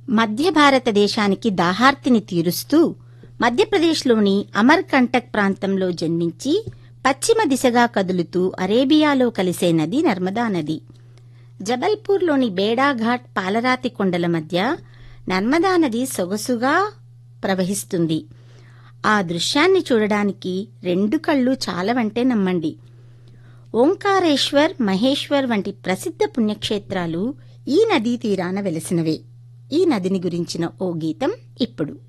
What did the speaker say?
మధ్య భారతదేశానికి దాహార్తిని తీరుస్తూ మధ్యప్రదేశ్లోని అమర్కంటక్ ప్రాంతంలో జన్మించి పశ్చిమ దిశగా కదులుతూ అరేబియాలో కలిసే నది నర్మదా నది జబల్పూర్లోని బేడాఘాట్ పాలరాతి కొండల మధ్య నర్మదా నది సొగసుగా ప్రవహిస్తుంది ఆ దృశ్యాన్ని చూడడానికి రెండు కళ్ళు చాలవంటే నమ్మండి ఓంకారేశ్వర్ మహేశ్వర్ వంటి ప్రసిద్ధ పుణ్యక్షేత్రాలు ఈ నదీ తీరాన వెలసినవే ఈ నదిని గురించిన ఓ గీతం ఇప్పుడు